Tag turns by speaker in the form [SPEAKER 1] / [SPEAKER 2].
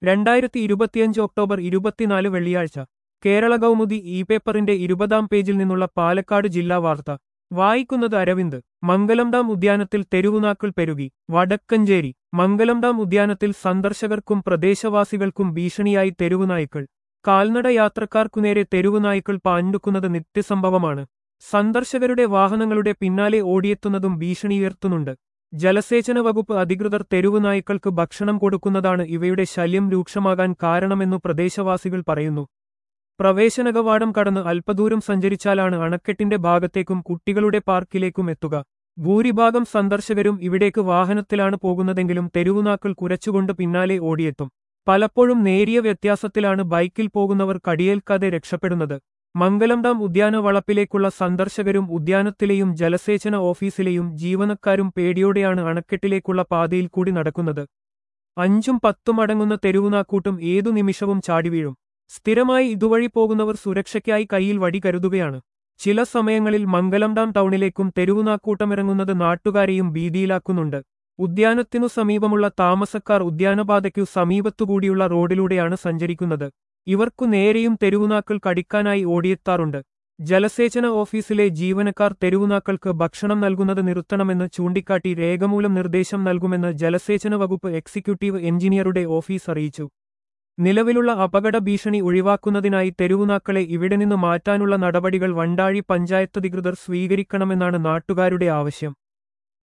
[SPEAKER 1] രണ്ടായിരത്തി ഇരുപത്തിയഞ്ച് ഒക്ടോബർ ഇരുപത്തിനാല് വെള്ളിയാഴ്ച കേരള കൗമുദി ഇ പേപ്പറിന്റെ ഇരുപതാം പേജിൽ നിന്നുള്ള പാലക്കാട് ജില്ലാ വാർത്ത വായിക്കുന്നത് അരവിന്ദ് മംഗലം ഡാം ഉദ്യാനത്തിൽ തെരുവുനാക്കൾ പെരുകി വടക്കഞ്ചേരി മംഗലം ഡാം ഉദ്യാനത്തിൽ സന്ദർശകർക്കും പ്രദേശവാസികൾക്കും ഭീഷണിയായി തെരുവുനായ്ക്കൾ കാൽനട യാത്രക്കാർക്കുനേരെ തെരുവുനായ്ക്കൾ പാഞ്ഞുക്കുന്നത് നിത്യസംഭവമാണ് സന്ദർശകരുടെ വാഹനങ്ങളുടെ പിന്നാലെ ഓടിയെത്തുന്നതും ഭീഷണിയുയർത്തുന്നുണ്ട് ജലസേചന വകുപ്പ് അധികൃതർ തെരുവുനായ്ക്കൾക്ക് ഭക്ഷണം കൊടുക്കുന്നതാണ് ഇവയുടെ ശല്യം രൂക്ഷമാകാൻ കാരണമെന്നു പ്രദേശവാസികൾ പറയുന്നു പ്രവേശന കവാടം കടന്ന് അല്പദൂരം സഞ്ചരിച്ചാലാണ് അണക്കെട്ടിന്റെ ഭാഗത്തേക്കും കുട്ടികളുടെ പാർക്കിലേക്കും എത്തുക ഭൂരിഭാഗം സന്ദർശകരും ഇവിടേക്ക് വാഹനത്തിലാണ് പോകുന്നതെങ്കിലും തെരുവുനാക്കൾ കുരച്ചുകൊണ്ട് പിന്നാലെ ഓടിയെത്തും പലപ്പോഴും നേരിയ വ്യത്യാസത്തിലാണ് ബൈക്കിൽ പോകുന്നവർ കടിയേൽക്കാതെ രക്ഷപ്പെടുന്നത് മംഗലം ഡാം ഉദ്യാന വളപ്പിലേക്കുള്ള സന്ദർശകരും ഉദ്യാനത്തിലെയും ജലസേചന ഓഫീസിലെയും ജീവനക്കാരും പേടിയോടെയാണ് അണക്കെട്ടിലേക്കുള്ള പാതയിൽ കൂടി നടക്കുന്നത് അഞ്ചും പത്തും അടങ്ങുന്ന തെരുവുനാക്കൂട്ടും ഏതു നിമിഷവും ചാടിവീഴും സ്ഥിരമായി ഇതുവഴി പോകുന്നവർ സുരക്ഷയ്ക്കായി കയ്യിൽ വടി കരുതുകയാണ് ചില സമയങ്ങളിൽ മംഗലം ഡാം ടൗണിലേക്കും തെരുവുനാക്കൂട്ടമിറങ്ങുന്നത് നാട്ടുകാരെയും ഭീതിയിലാക്കുന്നുണ്ട് ഉദ്യാനത്തിനു സമീപമുള്ള താമസക്കാർ ഉദ്യാനപാതയ്ക്കു സമീപത്തുകൂടിയുള്ള റോഡിലൂടെയാണ് സഞ്ചരിക്കുന്നത് ഇവർക്കു നേരെയും തെരുവുനാക്കൾ കടിക്കാനായി ഓടിയെത്താറുണ്ട് ജലസേചന ഓഫീസിലെ ജീവനക്കാർ തെരുവുനാക്കൾക്ക് ഭക്ഷണം നൽകുന്നത് നിർത്തണമെന്ന് ചൂണ്ടിക്കാട്ടി രേഖമൂലം നിർദ്ദേശം നൽകുമെന്ന് ജലസേചന വകുപ്പ് എക്സിക്യൂട്ടീവ് എഞ്ചിനീയറുടെ ഓഫീസ് അറിയിച്ചു നിലവിലുള്ള അപകട ഭീഷണി ഒഴിവാക്കുന്നതിനായി തെരുവുനാക്കളെ ഇവിടെ നിന്ന് മാറ്റാനുള്ള നടപടികൾ വണ്ടാഴി പഞ്ചായത്തധികൃതർ സ്വീകരിക്കണമെന്നാണ് നാട്ടുകാരുടെ ആവശ്യം